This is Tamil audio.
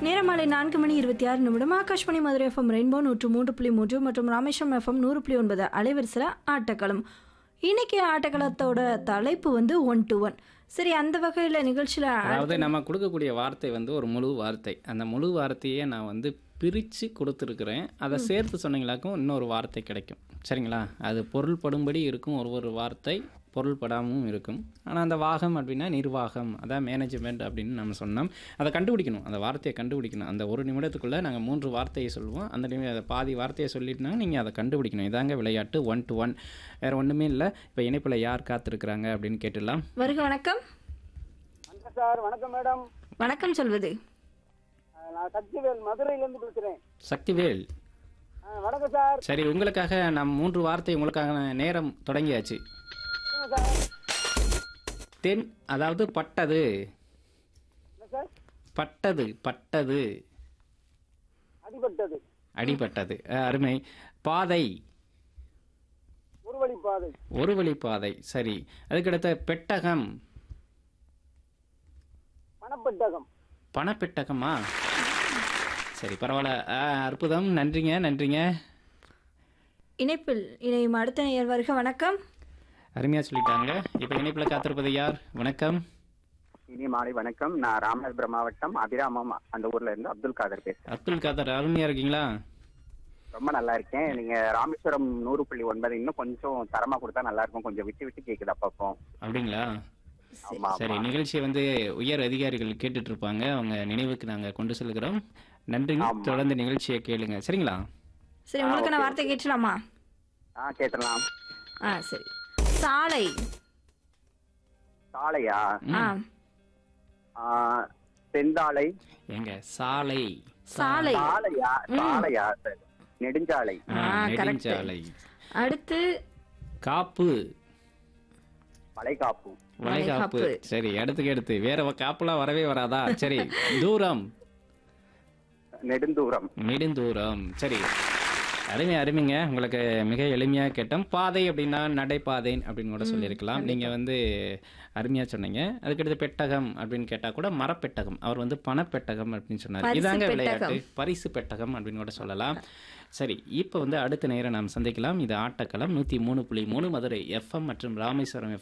நேரம் மாலை நான்கு மணி இருபத்தி ஆறு நிமிடம் ஆகாஷ்மணி மதுரை எஃப்எம் ரெயின்போ நூற்று மூன்று புள்ளி மூன்று மற்றும் ராமேஸ்வரம் எஃப்எம் நூறு புள்ளி ஒன்பது அலைவரிசையில் ஆட்டக்களம் இன்னைக்கு ஆட்டக்களத்தோட தலைப்பு வந்து ஒன் டு ஒன் சரி அந்த வகையில் நிகழ்ச்சியில் அதாவது நம்ம கொடுக்கக்கூடிய வார்த்தை வந்து ஒரு முழு வார்த்தை அந்த முழு வார்த்தையே நான் வந்து பிரித்து கொடுத்துருக்குறேன் அதை சேர்த்து சொன்னீங்களாக்கும் இன்னொரு வார்த்தை கிடைக்கும் சரிங்களா அது பொருள்படும்படி இருக்கும் ஒரு ஒரு வார்த்தை பொருள்படாமலும் இருக்கும் ஆனால் அந்த வாகம் அப்படின்னா நிர்வாகம் அதான் மேனேஜ்மெண்ட் அப்படின்னு நம்ம சொன்னோம் அதை கண்டுபிடிக்கணும் அந்த வார்த்தையை கண்டுபிடிக்கணும் அந்த ஒரு நிமிடத்துக்குள்ளே நாங்கள் மூன்று வார்த்தையை சொல்லுவோம் அந்த நிமி அதை பாதி வார்த்தையை சொல்லிட்டுனா நீங்கள் அதை கண்டுபிடிக்கணும் இதாங்க விளையாட்டு ஒன் டு ஒன் வேறு ஒன்றுமே இல்லை இப்போ இணைப்பில் யார் காத்திருக்கிறாங்க அப்படின்னு கேட்டுடலாம் வருக வணக்கம் வணக்கம் சார் வணக்கம் மேடம் வணக்கம் சொல்வது அஹ் நான் சக்திவேல் மதுரையிலேருந்து பேசுகிறேன் சக்திவேல் வணக்கம் சார் சரி உங்களுக்காக நாம் மூன்று வார்த்தை உங்களுக்காக நேரம் தொடங்கியாச்சு சொல்லுங்க சார் தென் அதாவது பட்டது என்ன சார் பட்டது பட்டது அடிபட்டது அடிபட்டது அஹ், அருமை பாதை ஒரு வழி பாதை ஒரு வழி பாதை சரி அதுக்கடுத்த பெட்டகம் பணப்பெட்டகம் பணப்பெட்டகமா சரி பரவாயில்ல அஹ், அற்புதம் நன்றிங்க நன்றிங்க இணைப்பில் இணையும் அடுத்த நேயர் வருக வணக்கம் அருமையாக சொல்லிட்டாங்க இப்போ இணைப்பில் காத்திருப்பது யார் வணக்கம் இனி மாலை வணக்கம் நான் ராமநாதபுரம் மாவட்டம் அபிராமம் அந்த ஊர்ல இருந்து அப்துல் காதர் பேசுறேன் அப்துல் காதர் அருமையாக இருக்கீங்களா ரொம்ப நல்லா இருக்கேன் நீங்க ராமேஸ்வரம் நூறு புள்ளி ஒன்பது இன்னும் கொஞ்சம் தரமா கொடுத்தா நல்லா இருக்கும் கொஞ்சம் விட்டு விட்டு கேக்குது அப்பப்போ அப்படிங்களா ஆமா சரி ஆமா நிகழ்ச்சியை வந்து உயர் அதிகாரிகள் கேட்டுட்டு இருப்பாங்க அவங்க நினைவுக்கு நாங்கள் கொண்டு செல்கிறோம் நன்றிங்க ஆமா. தொடர்ந்து நிகழ்ச்சியை கேளுங்க சரிங்களா சரி உங்களுக்கு நான் வார்த்தை கேட்கலாமா ஆ கேட்டலாம் ஆ சரி சாலை சாலையா ஆ ஆ, செந்தாலை எங்க சாலை சாலை சாலையா சாலையா சரி. நெடுஞ்சாலை ஆ, ஆ, correct. நெடுஞ்சாலை அடுத்து காப்பு வளைகாப்பு வளைகாப்பு வளைகாப்பு. சரி அடுத்துக்கு அடுத்து வேற வ- காப்புலாம் வரவே வராதா சரி தூரம் நெடுந்தூரம் நெடுந்தூரம் சரி அருமை அருமைங்க உங்களுக்கு மிக எளிமையாக கேட்டோம் பாதை அப்படின்னா நடைபாதை அப்படின்னு கூட சொல்லியிருக்கலாம் நீங்கள் வந்து அருமையாக சொன்னீங்க அதுக்கடுத்து பெட்டகம் அப்படின்னு கேட்டால் கூட மரப்பெட்டகம் அவர் வந்து பணப்பெட்டகம் அப்படின்னு சொன்னார் பரிசு இதாங்க விளையாட்டு பெட்டகம். பரிசு பெட்டகம் அப்படின்னு கூட சொல்லலாம் சரி இப்போ வந்து அடுத்த நேரம் நாம் சந்திக்கலாம் இது ஆட்டக்களம் நூற்றி மூணு புள்ளி மூணு மதுரை எஃப்எம் மற்றும் ராமேஸ்வரம்